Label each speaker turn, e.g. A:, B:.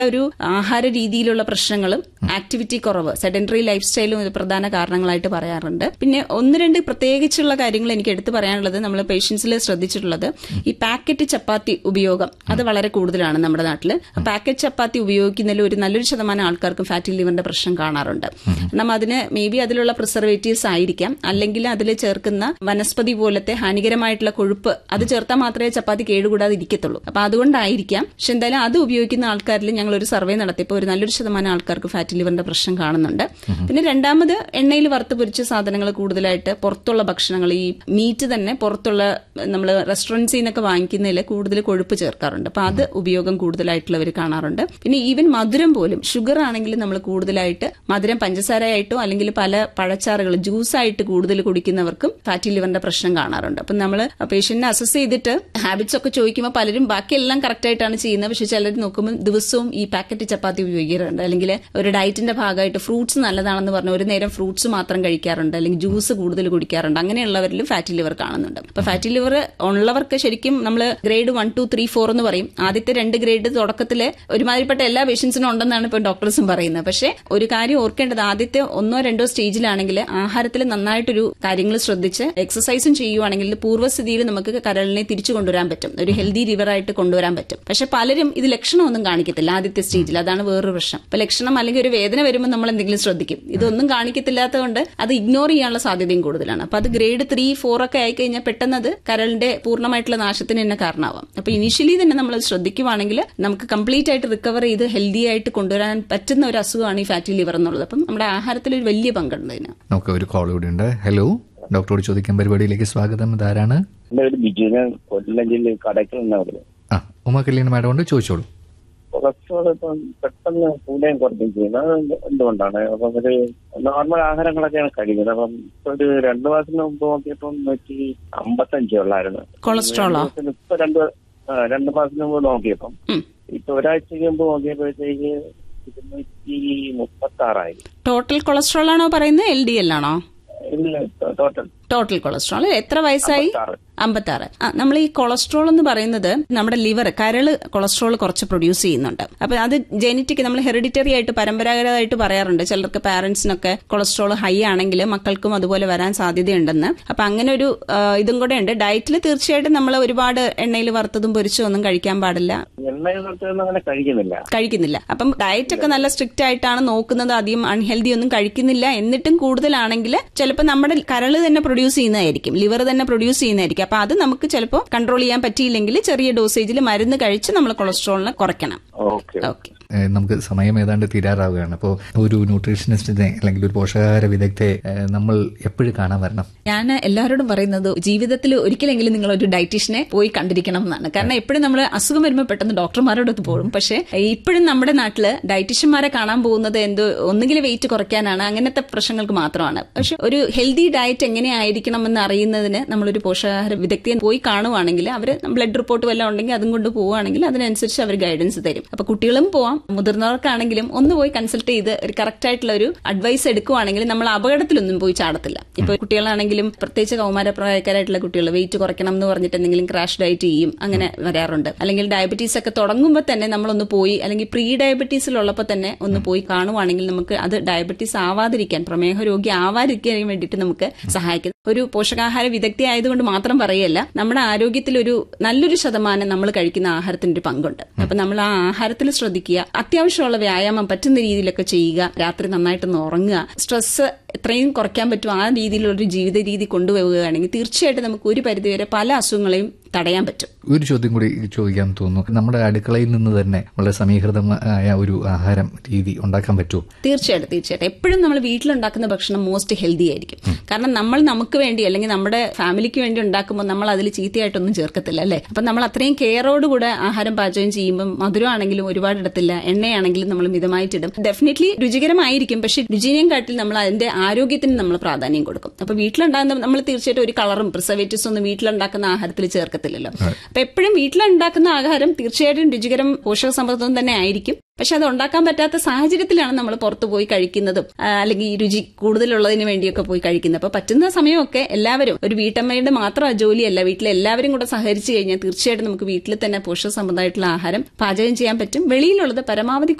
A: ഒരു ആഹാര രീതിയിലുള്ള പ്രശ്നങ്ങളും ആക്ടിവിറ്റി കുറവ് സെഡൻഡറി ലൈഫ് സ്റ്റൈലും ഇത് പ്രധാന കാരണങ്ങളായിട്ട് പറയാറുണ്ട് പിന്നെ ഒന്ന് രണ്ട് പ്രത്യേകിച്ചുള്ള കാര്യങ്ങൾ എനിക്ക് എടുത്തു പറയാനുള്ളത് നമ്മൾ പേഷ്യൻസിൽ ശ്രദ്ധിച്ചിട്ടുള്ളത് ഈ പാക്കറ്റ് ചപ്പാത്തി ഉപയോഗം അത് വളരെ കൂടുതലാണ് നമ്മുടെ നാട്ടിൽ പാക്കറ്റ് ചപ്പാത്തി ഉപയോഗിക്കുന്നതിൽ ഒരു നല്ലൊരു ശതമാനം ആൾക്കാർക്കും ഫാറ്റി ലിവറിന്റെ പ്രശ്നം കാണാറുണ്ട് കാരണം അതിന് മേ ബി അതിലുള്ള പ്രിസർവേറ്റീവ്സ് ആയിരിക്കാം അല്ലെങ്കിൽ അതിൽ ചേർക്കുന്ന വനസ്പതി പോലത്തെ ഹാനികരമായിട്ടുള്ള കൊഴുപ്പ് അത് ചേർത്താൽ മാത്രമേ ചപ്പാത്തി കേടുകൂടാതെ ഇരിക്കത്തുള്ളൂ അപ്പൊ അതുകൊണ്ടായിരിക്കാം പക്ഷെ എന്തായാലും അത് ഉപയോഗിക്കുന്ന ആൾക്കാരിൽ ഞങ്ങൾ ഒരു സർവേ നടത്തിയപ്പോൾ ഒരു നല്ലൊരു ശതമാനം ആൾക്കാർക്ക് ഫാറ്റി ലിവറിന്റെ പ്രശ്നം കാണുന്നുണ്ട് പിന്നെ രണ്ടാമത് എണ്ണയിൽ വറുത്ത് പൊരിച്ച സാധനങ്ങൾ കൂടുതലായിട്ട് പുറത്തുള്ള ഭക്ഷണങ്ങൾ ഈ മീറ്റ് തന്നെ പുറത്തുള്ള നമ്മൾ റെസ്റ്റോറൻറ്റ്സിൽ നിന്നൊക്കെ വാങ്ങിക്കുന്നതിൽ കൂടുതൽ കൊഴുപ്പ് ചേർക്കാറുണ്ട് അപ്പൊ അത് ഉപയോഗം കൂടുതലായിട്ടുള്ളവർ കാണാറുണ്ട് പിന്നെ ഈവൻ മധുരം പോലും ഷുഗർ ആണെങ്കിൽ നമ്മൾ കൂടുതലായിട്ട് മധുരം പഞ്ചസാരയായിട്ടോ അല്ലെങ്കിൽ പല പഴച്ചാറുകൾ ജ്യൂസായിട്ട് കൂടുതൽ കുടിക്കുന്നവർക്കും ഫാറ്റി ലിവറിന്റെ പ്രശ്നം കാണാറുണ്ട് അപ്പം നമ്മൾ പേഷ്യന്റിനെ അസസ് ചെയ്തിട്ട് ഹാബിറ്റ്സ് ഒക്കെ ചോദിക്കുമ്പോൾ പലരും ബാക്കിയെല്ലാം കറക്റ്റ് ആയിട്ടാണ് ചെയ്യുന്നത് പക്ഷെ ചിലർ നോക്കുമ്പോൾ ദിവസവും ഈ പാക്കറ്റ് ചപ്പാത്തി ഉപയോഗിക്കാറുണ്ട് അല്ലെങ്കിൽ ഒരു ഡയറ്റിന്റെ ഭാഗമായിട്ട് ഫ്രൂട്ട്സ് നല്ലതാണെന്ന് പറഞ്ഞ് ഒരു നേരം ഫ്രൂട്ട്സ് മാത്രം കഴിക്കാറുണ്ട് അല്ലെങ്കിൽ ജ്യൂസ് കൂടുതൽ കുടിക്കാറുണ്ട് അങ്ങനെയുള്ളവരിലും ഫാറ്റി ലിവർ കാണുന്നുണ്ട് അപ്പൊ ഫാറ്റി ലിവർ ഉള്ളവർക്ക് ശരിക്കും നമ്മൾ grade one two three four എന്ന് പറയും ആദ്യത്തെ രണ്ട് ഗ്രേഡ് തുടക്കത്തിൽ ഒരുമാതിരിപ്പെട്ട എല്ലാ പേഷ്യൻസിനും ഉണ്ടെന്നാണ് ഇപ്പോൾ ഡോക്ടേഴ്സും പറയുന്നത് പക്ഷേ ഒരു കാര്യം ഓർക്കേണ്ടത് ആദ്യത്തെ ഒന്നോ രണ്ടോ സ്റ്റേജിലാണെങ്കിൽ ആഹാരത്തിൽ നന്നായിട്ടൊരു കാര്യങ്ങൾ ശ്രദ്ധിച്ച് എക്സസൈസും ചെയ്യുവാണെങ്കിൽ പൂർവ്വസ്ഥിതിയിൽ നമുക്ക് കരളിനെ തിരിച്ചു കൊണ്ടുവരാൻ പറ്റും ഒരു ഹെൽത്തി ലിവറായിട്ട് കൊണ്ടുവരാൻ പറ്റും പക്ഷെ പലരും ഇത് ലക്ഷണമൊന്നും കാണിക്കത്തില്ല ആദ്യത്തെ സ്റ്റേജിൽ അതാണ് വേറൊരു പ്രശ്നം അപ്പൊ ലക്ഷണം അല്ലെങ്കിൽ ഒരു വേദന വരുമ്പോൾ നമ്മൾ എന്തെങ്കിലും ശ്രദ്ധിക്കും ഇതൊന്നും കാണിക്കത്തില്ലാത്തതുകൊണ്ട് അത് ഇഗ്നോർ ചെയ്യാനുള്ള സാധ്യതയും കൂടുതലാണ് അപ്പൊ അത് ഗ്രേഡ് ത്രീ ഫോർ ഒക്കെ ആയിക്കഴിഞ്ഞാൽ പെട്ടെന്ന് അത് കരളിന്റെ പൂർണ്ണമായിട്ടുള്ള നാശത്തിന് തന്നെ കാരണമാവാം അപ്പൊ ഇനീഷ്യലി തന്നെ നമ്മൾ ശ്രദ്ധിക്കുവാണെങ്കിൽ നമുക്ക് കംപ്ലീറ്റ് ആയിട്ട് റിക്കവർ ചെയ്ത് ഹെൽത്തി ആയിട്ട് കൊണ്ടുവരാൻ പറ്റുന്ന ഒരു അസുഖമാണ് ഈ ഫാറ്റി ലിവർ എന്നുള്ളത് അപ്പം നമ്മുടെ ആഹാരത്തിൽ ഒരു വലിയ പങ്കുണ്ട് ഇതിന്
B: നമുക്ക് ഒരു കോൾ കൂടി ഉണ്ട് ഹലോ ഡോക്ടറോട് ചോദിക്കാൻ പരിപാടിയിലേക്ക് സ്വാഗതം ഇതാരാണ്
C: എന്റെ ഒരു ബിജു ഞാൻ കൊല്ലം ജില്ലയിൽ കടയ്ക്കൽ നിന്നവിടെ
B: ആ ഉമ കല്യാണ മാഡം കൊണ്ട് ചോദിച്ചോളൂ
C: കൊളസ്ട്രോൾ ഇപ്പം പെട്ടെന്ന് കൂടെയും കുറഞ്ഞും ചെയ്യുന്നത് അത് എന്ത് എന്തുകൊണ്ടാണ് അപ്പം ഒരു നോർമൽ ആഹാരങ്ങളൊക്കെയാണ് കഴിക്കുന്നത് അപ്പം ഇപ്പൊ ഒരു രണ്ടു മാസത്തിന് മുമ്പ് നോക്കിയപ്പം നൂറ്റി അമ്പത്തഞ്ചേ ഉള്ളായിരുന്നു
A: കൊളസ്ട്രോളോ
C: ഇപ്പൊ രണ്ട് ആ, രണ്ട് മാസത്തിന് മുമ്പ് നോക്കിയപ്പം
A: ഉം.
C: ഇപ്പൊ ഒരാഴ്ചക്ക് മുമ്പ് നോക്കിയപ്പോഴത്തേക്ക് ഇരുന്നൂറ്റി മുപ്പത്തി ആറായി
A: ടോട്ടൽ കൊളസ്ട്രോൾ ആണോ പറയുന്നത് എൽ ഡി എൽ ആണോ
C: ഇല്ല ടോട്ടൽ
A: ടോട്ടൽ കൊളസ്ട്രോൾ എത്ര വയസ്സായി
C: അമ്പത്താറ്.
A: അമ്പത്താറ് ആ നമ്മൾ ഈ കൊളസ്ട്രോൾ എന്ന് പറയുന്നത് നമ്മുടെ ലിവർ കരള് കൊളസ്ട്രോൾ കുറച്ച് പ്രൊഡ്യൂസ് ചെയ്യുന്നുണ്ട് അപ്പൊ അത് ജനറ്റിക് നമ്മൾ ഹെറിഡിറ്ററി ആയിട്ട് പരമ്പരാഗതമായിട്ട് പറയാറുണ്ട് ചിലർക്ക് പാരന്റ്സിനൊക്കെ കൊളസ്ട്രോൾ ഹൈ ആണെങ്കിൽ മക്കൾക്കും അതുപോലെ വരാൻ സാധ്യതയുണ്ടെന്ന് അപ്പൊ അങ്ങനെ ഒരു ആ, ഇതും കൂടെ ഉണ്ട് ഡയറ്റിൽ തീർച്ചയായിട്ടും നമ്മൾ ഒരുപാട് എണ്ണയിൽ വറുത്തതും പൊരിച്ചതും ഒന്നും കഴിക്കാൻ പാടില്ല
C: എണ്ണ നിർത്തുന്ന അങ്ങനെ കഴിക്കുന്നില്ല
A: കഴിക്കുന്നില്ല അപ്പം ഡയറ്റ് ഒക്കെ നല്ല സ്ട്രിക്റ്റ് ആയിട്ടാണ് നോക്കുന്നത് അധികം അൺഹെൽത്തി ഒന്നും കഴിക്കുന്നില്ല എന്നിട്ടും കൂടുതലാണെങ്കിൽ ചിലപ്പോൾ നമ്മുടെ കരള് തന്നെ പ്രൊഡ്യൂസ് ചെയ്യുന്നതായിരിക്കും ലിവർ തന്നെ പ്രൊഡ്യൂസ് ചെയ്യുന്നതായിരിക്കും അപ്പൊ അത് നമുക്ക് ചിലപ്പോൾ കൺട്രോൾ ചെയ്യാൻ പറ്റിയില്ലെങ്കിൽ ചെറിയ ഡോസേജിൽ മരുന്ന് കഴിച്ച് നമ്മൾ കൊളസ്ട്രോളിനെ കുറയ്ക്കണം
C: ഓക്കെ
A: ഓക്കെ
B: ഏഹ് നമുക്ക് സമയം ഏതാണ്ട് തീരാറാവുകയാണ് അപ്പോൾ ഒരു ന്യൂട്രീഷനിസ്റ്റിനെ അല്ലെങ്കിൽ ഒരു പോഷകാഹാര വിദഗ്ധയെ ഏഹ് നമ്മൾ എപ്പോഴും കാണാൻ വരണം
A: ഞാൻ എല്ലാവരോടും പറയുന്നത് ജീവിതത്തിൽ ഒരിക്കലെങ്കിലും നിങ്ങൾ ഒരു ഡയറ്റീഷ്യനെ പോയി കണ്ടിരിക്കണം എന്നാണ് കാരണം എപ്പോഴും നമ്മൾ അസുഖം വരുമ്പോൾ പെട്ടെന്ന് ഡോക്ടർമാരോടൊത്ത് പോകും പക്ഷേ ഇപ്പോഴും നമ്മുടെ നാട്ടില് ഡയറ്റീഷ്യന്മാരെ കാണാൻ പോകുന്നത് എന്തോ ഒന്നുകിൽ വെയിറ്റ് കുറയ്ക്കാനാണ് അങ്ങനത്തെ പ്രശ്നങ്ങൾക്ക് മാത്രമാണ് പക്ഷെ ഒരു ഹെൽത്തി ഡയറ്റ് എങ്ങനെയായിരിക്കണം എന്ന് അറിയുന്നതിന് നമ്മളൊരു പോഷകാഹാര വിദഗ്ധയെ പോയി കാണുവാണെങ്കിൽ അവർ ബ്ലഡ് റിപ്പോർട്ട് വല്ലതും ഉണ്ടെങ്കിൽ അതും കൊണ്ട് പോവുകയാണെങ്കിൽ അതിനനുസരിച്ച് അവർ ഗൈഡൻസ് തരും അപ്പൊ കുട്ടികളും പോവാം മുതിർന്നവർക്കാണെങ്കിലും ഒന്ന് പോയി കൺസൾട്ട് ചെയ്ത് ഒരു കറക്റ്റ് ആയിട്ടുള്ള ഒരു അഡ്വൈസ് എടുക്കുവാണെങ്കിൽ നമ്മൾ അപകടത്തിലൊന്നും പോയി ചാടത്തില്ല ഇപ്പൊ കുട്ടികളാണെങ്കിലും പ്രത്യേകിച്ച് കൗമാരപ്രായക്കാരായിട്ടുള്ള കുട്ടികൾ വെയിറ്റ് കുറയ്ക്കണം എന്ന് പറഞ്ഞിട്ട് എന്തെങ്കിലും ക്രാഷ് ഡയറ്റ് ചെയ്യും അങ്ങനെ വരാറുണ്ട് അല്ലെങ്കിൽ ഡയബറ്റീസ് ഒക്കെ തുടങ്ങുമ്പോൾ തന്നെ നമ്മളൊന്ന് പോയി അല്ലെങ്കിൽ പ്രീ ഡയബറ്റീസിലുള്ളപ്പോൾ തന്നെ ഒന്ന് പോയി കാണുവാണെങ്കിൽ നമുക്ക് അത് ഡയബറ്റീസ് ആവാതിരിക്കാൻ പ്രമേഹ രോഗി ആവാതിരിക്കാൻ വേണ്ടിയിട്ട് നമുക്ക് സഹായിക്കും ഒരു പോഷകാഹാര വിദഗ്ധ ആയതുകൊണ്ട് മാത്രം പറയല്ല നമ്മുടെ ആരോഗ്യത്തിൽ ഒരു നല്ലൊരു ശതമാനം നമ്മൾ കഴിക്കുന്ന ആഹാരത്തിന്റെ ഒരു പങ്കുണ്ട് അപ്പൊ നമ്മൾ ആ ആഹാരത്തിൽ ശ്രദ്ധിക്കുക അത്യാവശ്യമുള്ള വ്യായാമം പറ്റുന്ന രീതിയിലൊക്കെ ചെയ്യുക രാത്രി നന്നായിട്ടൊന്ന് ഉറങ്ങുക സ്ട്രെസ് എത്രയും കുറയ്ക്കാൻ പറ്റും ആ രീതിയിലുള്ള ഒരു ജീവിത രീതി കൊണ്ടുപോവുകയാണെങ്കിൽ തീർച്ചയായിട്ടും നമുക്ക് ഒരു പരിധിവരെ പല അസുഖങ്ങളെയും തടയാൻ പറ്റും
B: ഒരു ചോദ്യം കൂടി ചോദിക്കാൻ തോന്നുന്നു നമ്മുടെ അടുക്കളയിൽ നിന്ന് തന്നെ വളരെ സമീകൃതമായ ഒരു ആഹാരം രീതി ഉണ്ടാക്കാൻ പറ്റുമോ
A: തീർച്ചയായിട്ടും തീർച്ചയായിട്ടും എപ്പോഴും നമ്മൾ വീട്ടിലുണ്ടാക്കുന്ന ഭക്ഷണം മോസ്റ്റ് ഹെൽത്തി ആയിരിക്കും കാരണം നമ്മൾ നമുക്ക് വേണ്ടി അല്ലെങ്കിൽ നമ്മുടെ ഫാമിലിക്ക് വേണ്ടി ഉണ്ടാക്കുമ്പോൾ നമ്മൾ അതിൽ ചീത്തയായിട്ടൊന്നും ചേർക്കത്തില്ല അല്ലേ അപ്പം നമ്മൾ അത്രയും കെയറോടുകൂടെ ആഹാരം പാചകം ചെയ്യുമ്പോൾ മധുരമാണെങ്കിലും ഒരുപാട് ഇടത്തില്ല എണ്ണയാണെങ്കിലും നമ്മൾ മിതമായിട്ടിടും ഡെഫിനറ്റ്ലി രുചികരമായിരിക്കും പക്ഷെ രുചിനെയും കാട്ടിൽ നമ്മൾ അതിന്റെ ആരോഗ്യത്തിന് നമ്മൾ പ്രാധാന്യം കൊടുക്കും അപ്പൊ വീട്ടിലുണ്ടാകുന്ന നമ്മൾ തീർച്ചയായിട്ടും ഒരു കളറും പ്രിസർവേറ്റീവ്സ് ഒന്നും വീട്ടിലുണ്ടാക്കുന്ന ആഹാരത്തിൽ ചേർക്കത്തില്ലല്ലോ അപ്പൊ എപ്പോഴും വീട്ടിലുണ്ടാക്കുന്ന ആഹാരം തീർച്ചയായിട്ടും രുചികരം പോഷക സമൃദ്ധവും തന്നെ ആയിരിക്കും പക്ഷെ അത് ഉണ്ടാക്കാൻ പറ്റാത്ത സാഹചര്യത്തിലാണ് നമ്മൾ പുറത്തു പോയി കഴിക്കുന്നതും ആ, അല്ലെങ്കിൽ ഈ രുചി കൂടുതലുള്ളതിന് വേണ്ടിയൊക്കെ പോയി കഴിക്കുന്നത് അപ്പൊ പറ്റുന്ന സമയമൊക്കെ എല്ലാവരും ഒരു വീട്ടമ്മയുടെ മാത്രം ആ ജോലിയല്ല വീട്ടിലെ എല്ലാവരും കൂടെ സഹകരിച്ചു കഴിഞ്ഞാൽ തീർച്ചയായിട്ടും നമുക്ക് വീട്ടിൽ തന്നെ പോഷക സമൃദ്ധമായിട്ടുള്ള ആഹാരം പാചകം ചെയ്യാൻ പറ്റും വെളിയിലുള്ളത് പരമാവധി